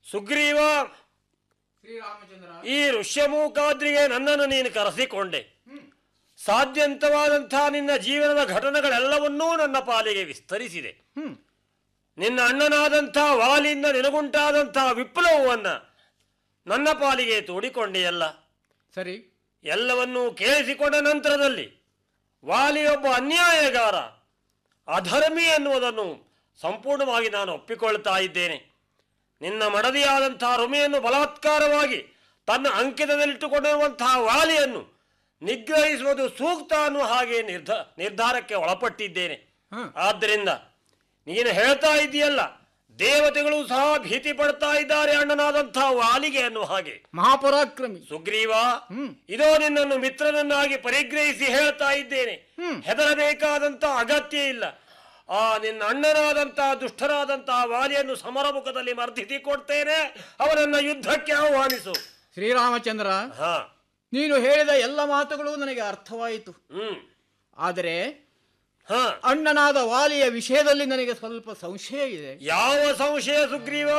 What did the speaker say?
ಸುಗ್ರೀವ ಶ್ರೀರಾಮಚಂದ್ರ ಈ ಋಷ್ಯಮೂಕಾದ್ರಿಗೆ ನನ್ನನ್ನು ನೀನು ಕರೆಸಿಕೊಂಡೆ ಸಾಧ್ಯಂತವಾದಂಥ ನಿನ್ನ ಜೀವನದ ಘಟನೆಗಳೆಲ್ಲವನ್ನೂ ನನ್ನ ಪಾಲಿಗೆ ವಿಸ್ತರಿಸಿದೆ ಹ್ಮ್ ನಿನ್ನ ಅಣ್ಣನಾದಂಥ ವಾಲಿಯಿಂದ ನಿನಗುಂಟಾದಂಥ ವಿಪ್ಲವವನ್ನು ನನ್ನ ಪಾಲಿಗೆ ತೋಡಿಕೊಂಡೆಯಲ್ಲ ಸರಿ ಎಲ್ಲವನ್ನೂ ಕೇಳಿಸಿಕೊಂಡ ನಂತರದಲ್ಲಿ ವಾಲಿಯೊಬ್ಬ ಅನ್ಯಾಯಗಾರ ಅಧರ್ಮಿ ಎನ್ನುವುದನ್ನು ಸಂಪೂರ್ಣವಾಗಿ ನಾನು ಒಪ್ಪಿಕೊಳ್ತಾ ಇದ್ದೇನೆ ನಿನ್ನ ಮಡದಿಯಾದಂಥ ರುಮೆಯನ್ನು ಬಲಾತ್ಕಾರವಾಗಿ ತನ್ನ ಅಂಕಿತದಲ್ಲಿಟ್ಟುಕೊಂಡಿರುವಂತಹ ವಾಲಿಯನ್ನು ನಿಗ್ರಹಿಸುವುದು ಸೂಕ್ತ ಅನ್ನುವ ಹಾಗೆ ನಿರ್ಧ ನಿರ್ಧಾರಕ್ಕೆ ಒಳಪಟ್ಟಿದ್ದೇನೆ ಹ್ಮ್. ಆದ್ದರಿಂದ ನೀನು ಹೇಳ್ತಾ ಇದೆಯಲ್ಲ ದೇವತೆಗಳು ಸಹ ಭೀತಿ ಪಡ್ತಾ ಇದ್ದಾರೆ ಅಣ್ಣನಾದಂಥ ವಾಲಿಗೆ ಅನ್ನುವ ಹಾಗೆ ಮಹಾಪರಾಕ್ರಮಿ ಸುಗ್ರೀವ ಹ್ಮ್. ಇದೋ ನಿನ್ನನ್ನು ಮಿತ್ರನನ್ನಾಗಿ ಪರಿಗ್ರಹಿಸಿ ಹೇಳ್ತಾ ಇದ್ದೇನೆ ಹ್ಮ್. ಹೆದರಬೇಕಾದಂತ ಅಗತ್ಯ ಇಲ್ಲ ಆ ನಿನ್ನ ಅಣ್ಣನಾದಂತ ದುಷ್ಟರಾದಂತ ವಾಲಿಯನ್ನು ಸಮರಮುಖದಲ್ಲಿ ಮರ್ದಿಸಿ ಕೊಡ್ತೇನೆ ಅವನನ್ನ ಯುದ್ಧಕ್ಕೆ ಆಹ್ವಾನಿಸು ಶ್ರೀರಾಮಚಂದ್ರ ಹಾ ನೀನು ಹೇಳಿದ ಎಲ್ಲ ಮಾತುಗಳು ನನಗೆ ಅರ್ಥವಾಯಿತು ಹ್ಮ್ ಆದರೆ ಹಾ ಅಣ್ಣನಾದ ವಾಲಿಯ ವಿಷಯದಲ್ಲಿ ನನಗೆ ಸ್ವಲ್ಪ ಸಂಶಯ ಇದೆ ಯಾವ ಸಂಶಯ ಸುಗ್ರೀವ